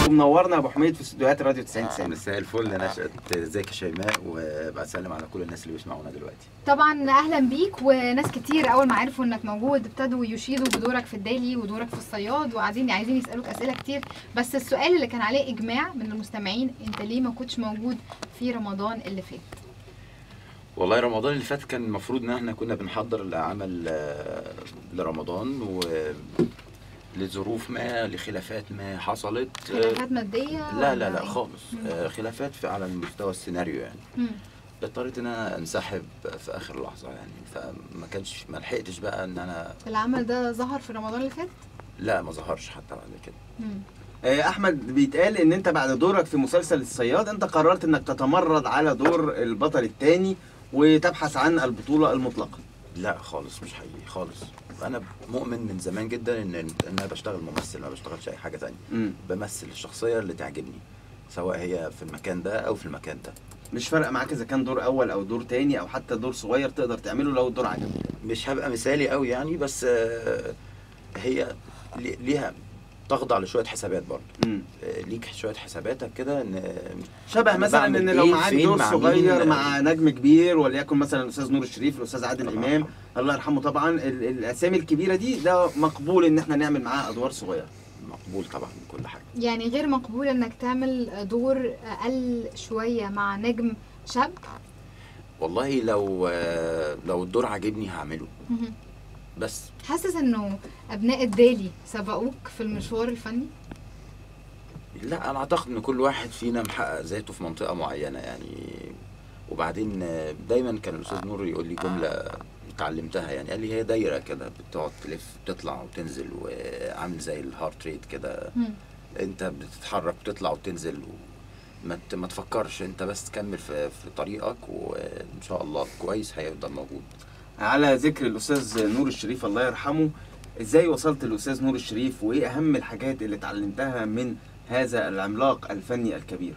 ومنورنا يا ابو حميد في استديوهات راديو 90 90 مساء الفل نشأت ازيك يا شيماء وبسلم على كل الناس اللي بيسمعونا دلوقتي طبعا اهلا بيك وناس كتير اول ما عرفوا انك موجود ابتدوا يشيدوا بدورك في الدالي ودورك في الصياد وقاعدين عايزين يسالوك اسئله كتير بس السؤال اللي كان عليه اجماع من المستمعين انت ليه ما كنتش موجود في رمضان اللي فات والله رمضان اللي فات كان المفروض ان احنا كنا بنحضر لعمل آه، لرمضان و لظروف ما لخلافات ما حصلت آه، خلافات ماديه لا ولا لا لا إيه؟ خالص مم. آه، خلافات في على المستوى السيناريو يعني مم. اضطريت ان انا انسحب في اخر لحظه يعني فما كانش ما لحقتش بقى ان انا العمل ده ظهر في رمضان اللي فات لا ما ظهرش حتى بعد كده مم. آه، احمد بيتقال ان انت بعد دورك في مسلسل الصياد انت قررت انك تتمرد على دور البطل الثاني وتبحث عن البطوله المطلقه لا خالص مش حقيقي خالص انا مؤمن من زمان جدا ان ان انا بشتغل ممثل ما بشتغلش اي حاجه تانية مم. بمثل الشخصيه اللي تعجبني سواء هي في المكان ده او في المكان ده مش فارقه معاك اذا كان دور اول او دور تاني او حتى دور صغير تقدر تعمله لو الدور عجبك مش هبقى مثالي قوي يعني بس آه، هي لي- ليها تخضع لشويه حسابات برضه مم. آه، ليك شويه حساباتك كده ان شبه أنا مثلا بعمل ان لو إيه معاك فين دور مع صغير مين؟ مع نجم كبير وليكن مثلا الاستاذ نور الشريف الاستاذ عادل الله امام يرحمه. الله يرحمه طبعا ال- الاسامي الكبيره دي ده مقبول ان احنا نعمل معاها ادوار صغيره مقبول طبعا من كل حاجه يعني غير مقبول انك تعمل دور اقل شويه مع نجم شاب والله لو آه، لو الدور عاجبني هعمله مهم. بس حاسس انه ابناء الدالي سبقوك في المشوار الفني لا انا اعتقد ان كل واحد فينا محقق ذاته في منطقه معينه يعني وبعدين آه، دايما كان الاستاذ نور يقول لي جمله اتعلمتها يعني قال لي هي دايره كده بتقعد تلف تطلع وتنزل وعامل زي الهارت ريت كده مم. انت بتتحرك وتطلع وتنزل وما ت- ما تفكرش انت بس تكمل في, في طريقك وان شاء الله كويس هيفضل موجود على ذكر الاستاذ نور الشريف الله يرحمه ازاي وصلت للاستاذ نور الشريف وايه اهم الحاجات اللي اتعلمتها من هذا العملاق الفني الكبير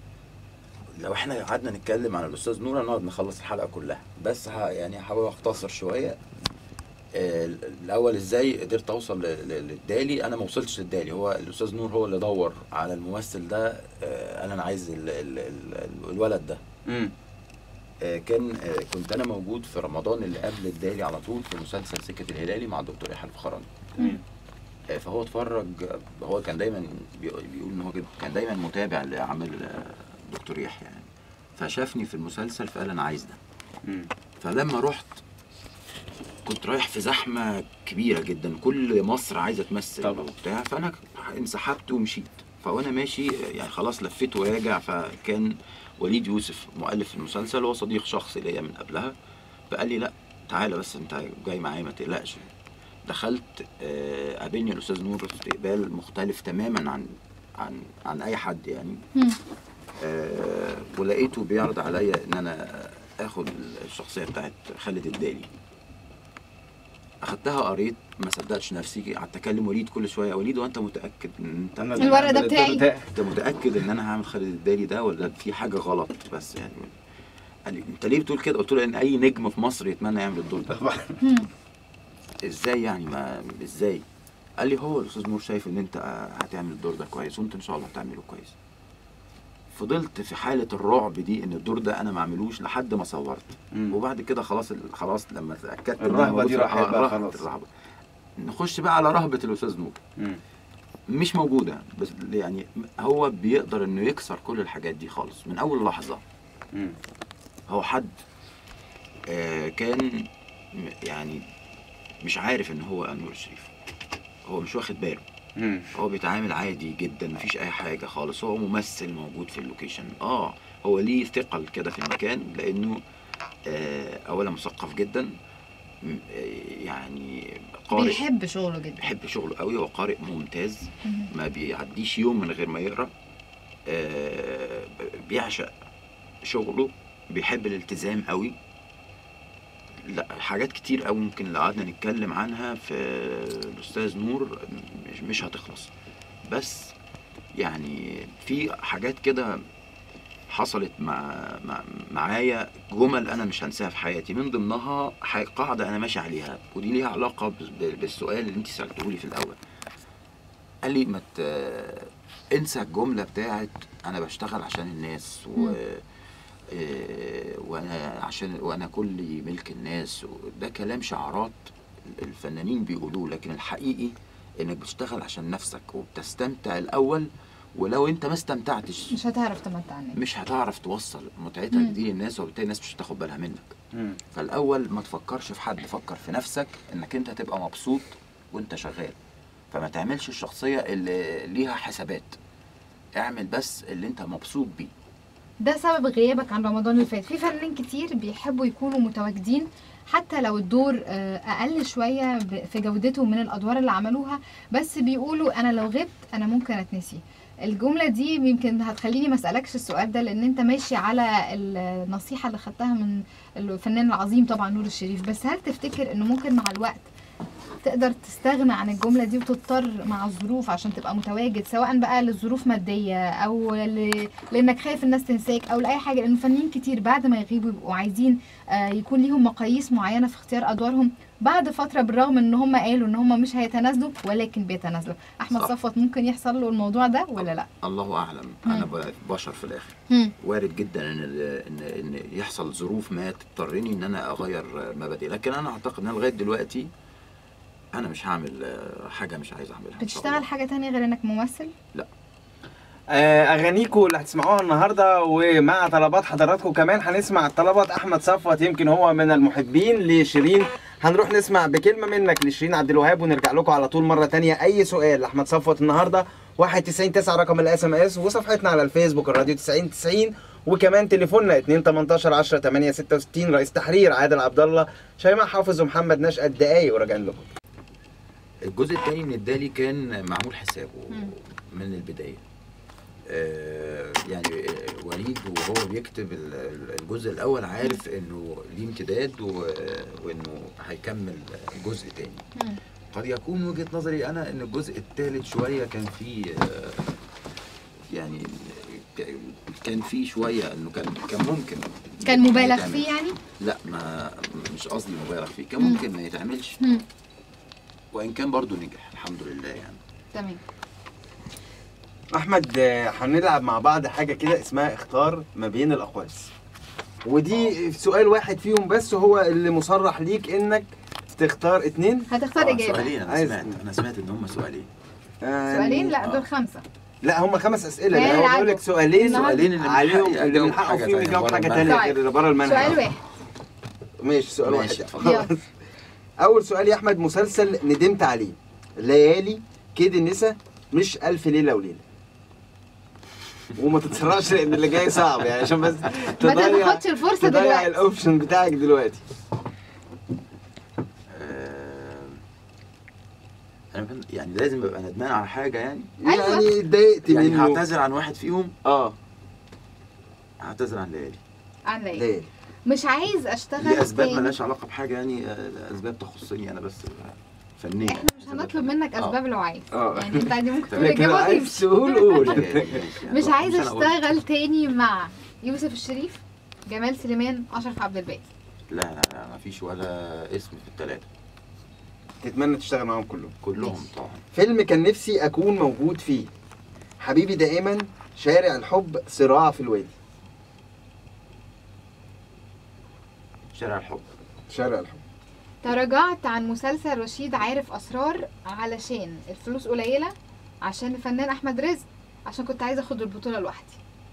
لو احنا قعدنا نتكلم عن الاستاذ نور هنقعد نخلص الحلقه كلها بس ه... يعني هحاول اختصر شويه آه، الاول ازاي قدرت اوصل ل- ل- للدالي انا ما وصلتش للدالي هو الاستاذ نور هو اللي دور على الممثل ده آه، قال انا عايز ال... ال... ال... الولد ده امم آه، كان آه، كنت انا موجود في رمضان اللي قبل الدالي على طول في مسلسل سكه الهلالي مع الدكتور يحيى الفخراني آه، فهو اتفرج هو كان دايما بيقول بيقول ان هو كده- كان دايما متابع لعمل آه، دكتور يحيى يعني فشافني في المسلسل فقال انا عايز ده امم فلما رحت كنت رايح في زحمه كبيره جدا كل مصر عايزه تمثل طبعا. وبتاع فانا انسحبت ومشيت فوانا ماشي يعني خلاص لفيت وراجع فكان وليد يوسف مؤلف المسلسل هو صديق شخصي ليا من قبلها فقال لي لا تعالى بس انت جاي معايا ما تقلقش دخلت آه، قابلني الاستاذ نور استقبال مختلف تماما عن عن عن اي حد يعني مم. آه، ولقيته بيعرض عليا ان انا اخد الشخصيه بتاعت خالد الدالي اخدتها قريت ما صدقتش نفسي قعدت اكلم وليد كل شويه وليد وانت متاكد ان انت الورق ده بتاعي. انت متاكد ان انا هعمل خالد الدالي ده ولا في حاجه غلط بس يعني قال لي انت ليه بتقول كده قلت له ان اي نجم في مصر يتمنى يعمل الدور ده طبعا مم. ازاي يعني ما ازاي قال لي هو الاستاذ نور شايف ان انت هتعمل الدور ده كويس وانت ان شاء الله هتعمله كويس فضلت في حالة الرعب دي ان الدور ده انا ما اعملوش لحد ما صورت مم. وبعد كده خلاص ال- خلاص لما اتاكدت إن أنا الرهبة موجود دي في- راحت آه، بقى راحت خلاص. الرهبة نخش بقى على رهبة الاستاذ نور مم. مش موجودة بس يعني هو بيقدر انه يكسر كل الحاجات دي خالص من اول لحظة مم. هو حد آه، كان م- يعني مش عارف ان هو انور الشريف هو مش واخد باله مم. هو بيتعامل عادي جدا مفيش اي حاجه خالص هو ممثل موجود في اللوكيشن اه هو ليه ثقل كده في المكان لانه آه اولا مثقف جدا م- آه، يعني قارئ بيحب شغله جدا بيحب شغله قوي وقارئ ممتاز مم. ما بيعديش يوم من غير ما يقرا آه بيعشق شغله بيحب الالتزام قوي لا حاجات كتير قوي ممكن لو قعدنا نتكلم عنها في الاستاذ نور مش, مش هتخلص بس يعني في حاجات كده حصلت مع مع معايا جمل انا مش هنساها في حياتي من ضمنها ح- قاعده انا ماشي عليها ودي ليها علاقه ب- بالسؤال اللي انت سالته لي في الاول قال لي ما ت- انسى الجمله بتاعت انا بشتغل عشان الناس و مم. آه، وانا عشان وانا كلي ملك الناس ده كلام شعارات الفنانين بيقولوه لكن الحقيقي انك بتشتغل عشان نفسك وبتستمتع الاول ولو انت ما استمتعتش مش هتعرف تمتع الناس مش هتعرف توصل متعتك مم. دي للناس وبالتالي الناس مش هتاخد بالها منك مم. فالاول ما تفكرش في حد فكر في نفسك انك انت تبقى مبسوط وانت شغال فما تعملش الشخصيه اللي ليها حسابات اعمل بس اللي انت مبسوط بيه ده سبب غيابك عن رمضان اللي فات في فنانين كتير بيحبوا يكونوا متواجدين حتى لو الدور آه، اقل شويه ب- في جودته من الادوار اللي عملوها بس بيقولوا انا لو غبت انا ممكن اتنسي الجمله دي يمكن هتخليني ما اسالكش السؤال ده لان انت ماشي على النصيحه اللي خدتها من الفنان العظيم طبعا نور الشريف بس هل تفتكر انه ممكن مع الوقت تقدر تستغنى عن الجمله دي وتضطر مع الظروف عشان تبقى متواجد سواء بقى لظروف ماديه او ل... لانك خايف الناس تنساك او لاي حاجه لان فنانين كتير بعد ما يغيبوا يبقوا عايزين آه، يكون ليهم مقاييس معينه في اختيار ادوارهم بعد فتره بالرغم ان هم قالوا ان هم مش هيتنازلوا ولكن بيتنازلوا احمد صح. صفوت ممكن يحصل له الموضوع ده ولا لا الله اعلم مم. انا ب- بشر في الاخر مم. وارد جدا ان ان ان يحصل ظروف ما تضطرني ان انا اغير مبادئي لكن انا اعتقد ان أنا لغايه دلوقتي انا مش هعمل آه، حاجه مش عايز اعملها إن شاء بتشتغل الله. حاجه تانية غير انك ممثل آه، اغانيكم اللي هتسمعوها النهارده ومع طلبات حضراتكم كمان هنسمع طلبات احمد صفوت يمكن هو من المحبين لشيرين هنروح نسمع بكلمه منك لشيرين عبد الوهاب ونرجع لكم على طول مره تانية اي سؤال لاحمد صفوت النهارده 91 9 رقم الاس ام اس وصفحتنا على الفيسبوك الراديو 90 90 وكمان تليفوننا 2 18 10 8 66 رئيس تحرير عادل عبد الله شيماء حافظ ومحمد نشأة دقايق وراجعين لكم الجزء الثاني من الدالي كان معمول حسابه مم. من البدايه آه، يعني آه، وليد وهو بيكتب ال- ال- الجزء الاول عارف انه ليه امتداد و- وانه هيكمل جزء تاني مم. قد يكون وجهه نظري انا ان الجزء الثالث شويه كان فيه آه، يعني ك- كان فيه شويه انه كان كان ممكن كان مبالغ يتعمل. فيه يعني لا ما مش قصدي مبالغ فيه كان مم. ممكن ما يتعملش مم. وان كان برضو نجح الحمد لله يعني تمام احمد آه، هنلعب مع بعض حاجه كده اسمها اختار ما بين الاقواس ودي سؤال واحد فيهم بس هو اللي مصرح ليك انك تختار اتنين هتختار آه، اجابه سؤالين انا عايز- سمعت انا سمعت ان هم سؤالين آه، سؤالين لا آه. دول خمسه لا هم خمس اسئله لا، لا هو العدد. بيقول لك سؤالين النهاردة. سؤالين اللي من عليهم حقي اللي من أجاوب حقه حاجة فيهم تانية يجاوب برا حاجه المنهج. تانية طيب. غير اللي بره المنهج سؤال واحد ماشي سؤال واحد ماشي اتفضل يلا. اول سؤال يا احمد مسلسل ندمت عليه ليالي كيد النسا مش الف ليله وليله وما تتسرعش لان اللي جاي صعب يعني عشان بس ما تضيع تاخدش الفرصه تضيع دلوقتي الاوبشن بتاعك دلوقتي آه، انا بن- يعني لازم ابقى ندمان على حاجه يعني أيوة. يعني اتضايقت يعني منه هعتذر عن واحد فيهم اه هعتذر عن ليالي عن ليلى ليه مش عايز اشتغل لاسباب تاني. مالهاش علاقه بحاجه يعني آه، اسباب تخصني انا بس آه، فنيه احنا مش هنطلب منك آه. اسباب لو عايز اه. يعني انت عادي ممكن تقول تمام. لكن اجابه عايز وتمشي تقول قول يعني مش عايز أنا أقول. اشتغل تاني مع يوسف الشريف جمال سليمان اشرف عبد الباقي لا لا لا ما فيش ولا اسم في الثلاثه تتمنى تشتغل معاهم كلهم كلهم ماشي. طبعا فيلم كان نفسي اكون موجود فيه حبيبي دائما شارع الحب صراع في الوادي شارع الحب شارع الحب تراجعت عن مسلسل رشيد عارف اسرار علشان الفلوس قليله عشان الفنان احمد رزق عشان كنت عايزه اخد البطوله لوحدي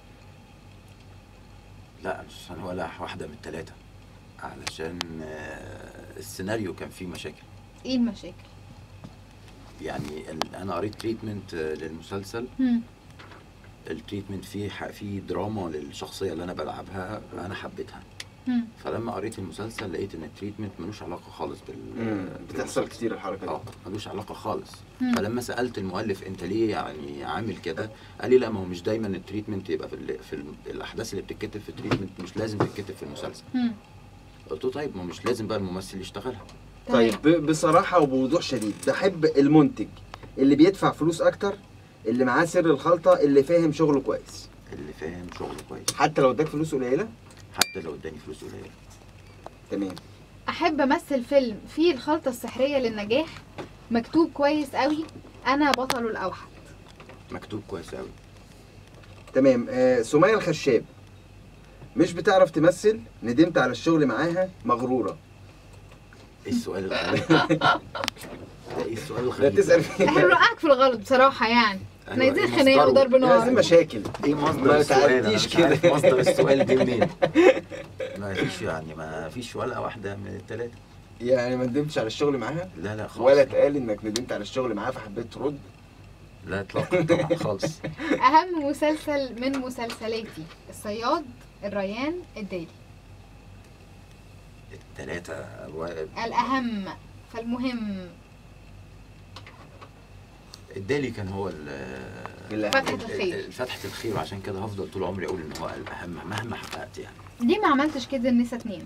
لا مش عشان ولا واحده من الثلاثه علشان آه، السيناريو كان فيه مشاكل ايه المشاكل يعني ال- انا قريت تريتمنت للمسلسل هم. التريتمنت فيه ح- فيه دراما للشخصيه اللي انا بلعبها انا حبيتها هم. فلما قريت المسلسل لقيت ان التريتمنت ملوش علاقه خالص بال مم. بتحصل بالمسلسل. كتير الحركه اه دي ملوش علاقه خالص مم. فلما سالت المؤلف انت ليه يعني عامل كده قال لي لا ما هو مش دايما التريتمنت يبقى في, ال- في ال- الاحداث اللي بتتكتب في التريتمنت مش لازم تتكتب في المسلسل هم. قلت له طيب ما مش لازم بقى الممثل يشتغلها طيب ب- بصراحه وبوضوح شديد بحب المنتج اللي بيدفع فلوس اكتر اللي معاه سر الخلطه اللي فاهم شغله كويس اللي فاهم شغله كويس حتى لو اداك فلوس قليله حتى لو اداني فلوس قليله تمام احب امثل فيلم فيه الخلطه السحريه للنجاح مكتوب كويس قوي انا بطل الاوحد مكتوب كويس قوي تمام آه سمية الخشاب مش بتعرف تمثل ندمت على الشغل معاها مغرورة ايه السؤال الغريب ده ايه السؤال لا الغريب تسأل ده؟ فيه احنا بنوقعك في الغلط بصراحه يعني احنا أيوة، عايزين إيه خناقه مصدره؟ وضرب لازم نار مشاكل ايه مصدر ما السؤال انا تعديش مش عارف كده. مصدر السؤال دي منين ما فيش يعني ما فيش ولا واحده من الثلاثه يعني ما ندمتش على الشغل معاها لا لا خالص ولا اتقال انك ندمت على الشغل معاها فحبيت ترد لا اطلاقا طبعا خالص اهم مسلسل من مسلسلاتي الصياد الريان الدالي الثلاثه الاهم فالمهم الدالي كان هو ال- الأهم. فتحة الخير. فتحة الخير وعشان كده هفضل طول عمري اقول ان هو الاهم مهما حققت يعني ليه ما عملتش كده النسا اتنين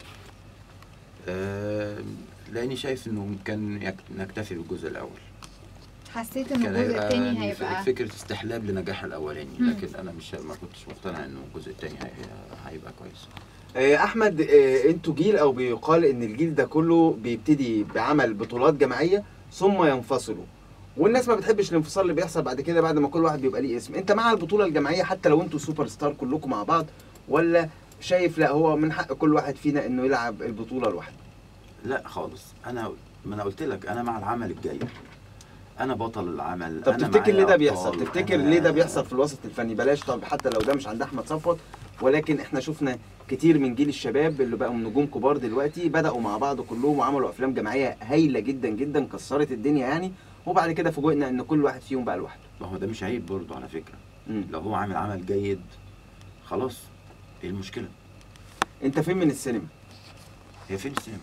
أه لاني شايف انه كان يك- نكتفي بالجزء الاول حسيت ان كان الجزء هيبقى التاني يعني هيبقى فكره استحلاب لنجاح الاولاني مم. لكن انا مش ما كنتش مقتنع انه الجزء الثاني هيبقى كويس آه، احمد آه، انتوا جيل او بيقال ان الجيل ده كله بيبتدي بعمل بطولات جماعيه ثم ينفصلوا والناس ما بتحبش الانفصال اللي بيحصل بعد كده بعد ما كل واحد بيبقى ليه اسم انت مع البطوله الجماعيه حتى لو انتوا سوبر ستار كلكم مع بعض ولا شايف لا هو من حق كل واحد فينا انه يلعب البطوله لوحده لا خالص انا ما انا قلت لك انا مع العمل الجيد انا بطل العمل طب أنا تفتكر معايا ليه ده أبطال، بيحصل تفتكر أنا- ليه ده بيحصل في الوسط الفني بلاش طب حتى لو ده مش عند احمد صفوت ولكن احنا شفنا كتير من جيل الشباب اللي بقوا نجوم كبار دلوقتي بداوا مع بعض كلهم وعملوا افلام جماعيه هايله جدا جدا كسرت الدنيا يعني وبعد كده فوجئنا ان كل واحد فيهم بقى لوحده ما هو ده مش عيب برضه على فكره مم. لو هو عامل عمل جيد خلاص ايه المشكله انت فين من السينما هي فين السينما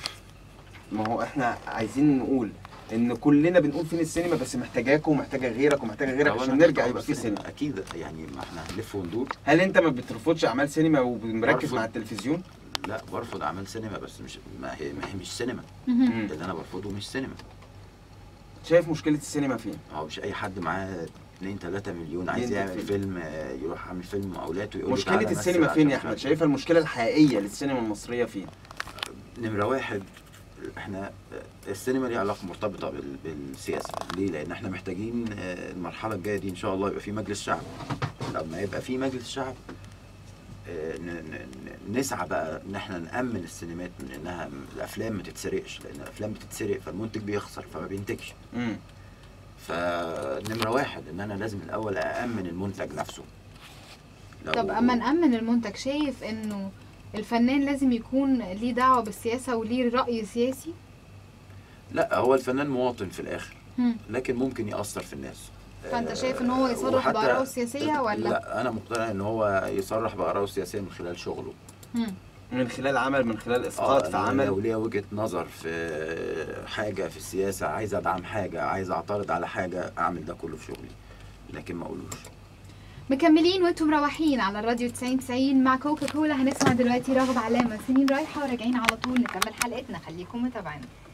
ما هو احنا عايزين نقول ان كلنا بنقول فين السينما بس محتاجاك ومحتاجه غيرك ومحتاجه غيرك أولاً عشان نرجع طبعاً يبقى في السينما. سينما اكيد يعني ما احنا هنلف وندور هل انت ما بترفضش اعمال سينما ومركز برفض. مع التلفزيون لا برفض اعمال سينما بس مش ما هي, ما هي مش سينما مهم. مم. اللي انا برفضه مش سينما شايف مشكله السينما فين ما هو مش اي حد معاه 2 3 مليون عايز ينتج يعمل فيلم. فيلم آه، يروح عامل فيلم مقاولات ويقول لي مشكله تعالى السينما مثل فين عشان يا مش احمد عارف شايفها المشكله الحقيقيه للسينما المصريه فين نمرة واحد احنا السينما ليها علاقة مرتبطة بال- بالسياسة ليه؟ لأن احنا محتاجين آه، المرحلة الجاية دي إن شاء الله يبقى في مجلس شعب لما يبقى في مجلس شعب آه، ن- ن- ن- نسعى بقى ان احنا نأمن السينمات من انها الافلام ما تتسرقش لان الافلام بتتسرق فالمنتج بيخسر فما بينتجش مم. فنمرة واحد ان انا لازم الاول أأمن المنتج نفسه لو- طب اما نأمن المنتج شايف انه الفنان لازم يكون ليه دعوة بالسياسة وليه رأي سياسي لا هو الفنان مواطن في الاخر مم. لكن ممكن يأثر في الناس فأنت شايف إن هو يصرح وحتى- بآرائه السياسية ولا؟ لا أنا مقتنع إن هو يصرح بآرائه السياسية من خلال شغله مم. من خلال عمل من خلال اسقاط في أنا عمل لو ليا وجهة نظر في حاجة في السياسة عايز أدعم حاجة عايز أعترض على حاجة أعمل ده كله في شغلي لكن ما أقولوش مكملين وانتم مروحين على الراديو 90 90 مع كوكا كولا هنسمع دلوقتي رغب علامة سنين رايحة وراجعين على طول نكمل حلقتنا خليكم متابعين